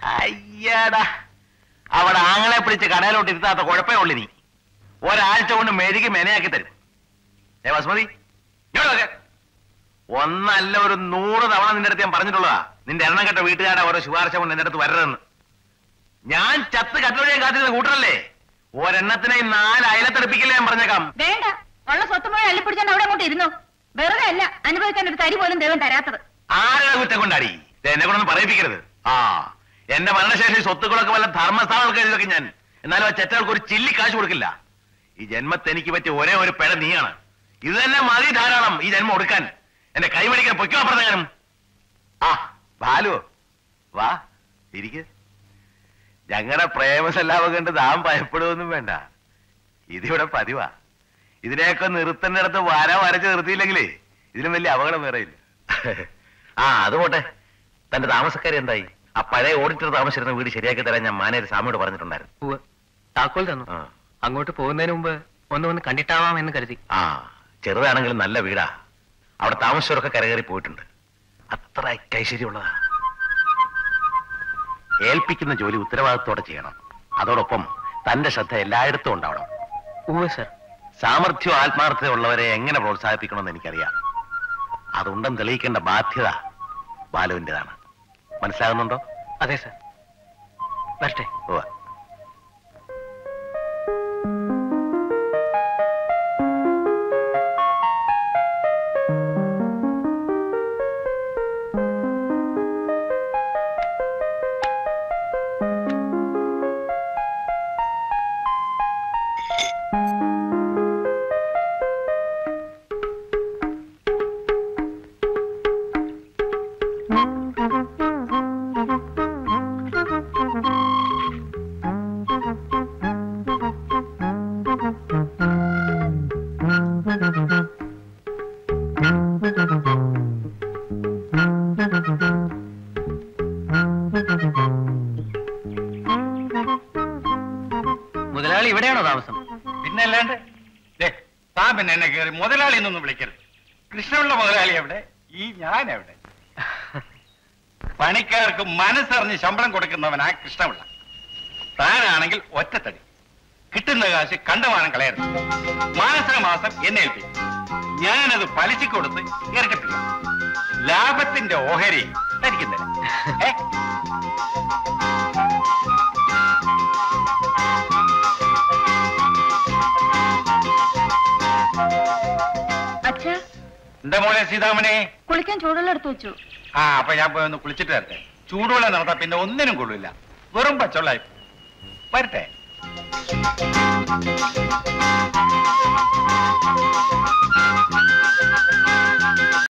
അയ്യാടാ അവിടെ ആങ്ങളെ പിടിച്ച് കടയിലോട്ട് ഇരുത്താത്ത കുഴപ്പമേ ഉള്ളു നീ ഒരാഴ്ച കൊണ്ട് മെഴുകി മെനയാക്കി തരും ഏ ബസ്മതി ഇങ്ങോട്ട് വരേ. ഒന്നല്ല ഒരു നൂറ് തവണ നിന്റെ അടുത്ത് ഞാൻ പറഞ്ഞിട്ടുള്ളതാ നിന്റെ എണ്ണം കെട്ട വീട്ടുകാരുടെ ഓരോ ശുപാർശ കൊണ്ട് നിന്റെ അടുത്ത് വരരുതെന്ന് ഞാൻ ചത്ത് കട്ടിലോടെ കാത്തിരുന്ന കൂട്ടറല്ലേ ഒരെണ്ണത്തിനെ ഈ നാല് അയലത്തെടുപ്പിക്കില്ല ഞാൻ പറഞ്ഞേക്കാം വേണ്ട ഉള്ള സ്വത്ത് മുഴുവൻ അള്ളിപ്പിടിച്ചാണ്ട് അവിടെ അങ്ങോട്ട് ഇരുന്നു വെറുതെ അല്ല അനുഭവിക്കാൻ ഒരു തരി പോലും ദൈവം തരാത്തത് ആരുടെ കുറ്റം കൊണ്ടാടി ദേ, എന്നെ കൊണ്ടൊന്നും പറയിപ്പിക്കരുത് ആ എന്റെ മരണശേഷം ഈ സ്വത്തുക്കളൊക്കെ വല്ല ധർമ്മസ്ഥാനങ്ങൾക്ക് എഴുതൊക്കെ ഞാൻ എന്നാലും ആ ചെറ്റകൾക്ക് ഒരു ചില്ലി കാശ് കൊടുക്കില്ല ഈ ജന്മത്തെ എനിക്ക് പറ്റിയ ഒരേ ഒരു പിഴ നീയാണ് ഇത് തന്നെ മതി ധാരാളം ഈ ജന്മം കൊടുക്കാൻ എന്റെ കൈമടിക്കാൻ പൊയ്ക്കോ അപ്പുറത്തേനും ആ ബാലു വാ ഇരിക്ക് ഞങ്ങളുടെ പ്രേമസല്ലാവം കണ്ട് താൻ ഭയപ്പെടുകയൊന്നും വേണ്ട ഇതിവിടെ പതിവാ ഇതിനെയൊക്കെ നിർത്തേണ്ടിടത്ത് വര വരച്ച് നിർത്തിയില്ലെങ്കിലേ ഇതിലും വലിയ അപകടം വേറെ ഇല്ല ആ അത് പോട്ടെ തന്റെ താമസക്കാരി എന്തായി ആ പഴയ ഓഡിറ്റർ താമസിച്ചിരുന്ന വീട് ശരിയാക്കി തരാൻ ഞാൻ മാനേജർ സ്വാമിയോട് പറഞ്ഞിട്ടുണ്ടായിരുന്നു ഉവ്വ്. താക്കോൽ തന്നു ആ. അങ്ങോട്ട് പോകുന്നതിന് മുമ്പ് ഒന്ന് വന്ന് കണ്ടിട്ടാവാം എന്ന് കരുതി ആ ചെറുതാണെങ്കിലും നല്ല വീടാ അവിടെ താമസിച്ചവരൊക്കെ കരകയറി പോയിട്ടുണ്ട് അത്ര ഐശ്വര്യമുള്ളതാ ഏൽപ്പിക്കുന്ന ജോലി ഉത്തരവാദിത്തോടെ ചെയ്യണം അതോടൊപ്പം തന്റെ ശ്രദ്ധ എല്ലായിടത്തും ഉണ്ടാവണം ഉവ്വ് സർ സാമർഥ്യവും ആത്മാർത്ഥത ഉള്ളവരെ എങ്ങനെ പ്രോത്സാഹിപ്പിക്കണമെന്ന് എനിക്കറിയാം അതുണ്ടെന്ന് തെളിയിക്കേണ്ട ബാധ്യത ബാലുവിൻ്റെതാണ് മനസ്സിലാകുന്നുണ്ടോ അതെ സർ വരട്ടെ ഉവ്വ. മുതലാളി ഇവിടെയാണോ താമസം പിന്നെ അല്ലാണ്ട് ദേ, താൻ പിന്നെ എന്നെ കയറി മുതലാളി എന്നൊന്നും വിളിക്കരുത് കൃഷ്ണപിള്ള മുതലാളി എവിടെ ഈ ഞാൻ എവിടെ പണിക്കാർക്ക് മനസ്സറിഞ്ഞ് ശമ്പളം കൊടുക്കുന്നവനാ കൃഷ്ണപിള്ള താനാണെങ്കിൽ ഒറ്റത്തടി കിട്ടുന്ന കാശ് കണ്ടമാനം കളയരുത് മാസം മാസം എന്നെ ഏൽപ്പിക്കും ഞാനത് പലിശക്ക് കൊടുത്ത് ഇറക്കത്തില്ല ലാഭത്തിന്റെ ഓഹരി തരിക്കുന്നില്ല ഏ അച്ഛാ എന്താ മോളെ സീതാമണി കുളിക്കാൻ ചൂടുള്ള എടുത്തു വെച്ചു ആ അപ്പൊ ഞാൻ പോയി ഒന്ന് കുളിച്ചിട്ട് വരട്ടെ ചൂടുവെള്ളം നടത്താൻ പിന്നെ ഒന്നിനും കൊള്ളില്ല വെറും പച്ചവെള്ളായി വരട്ടെ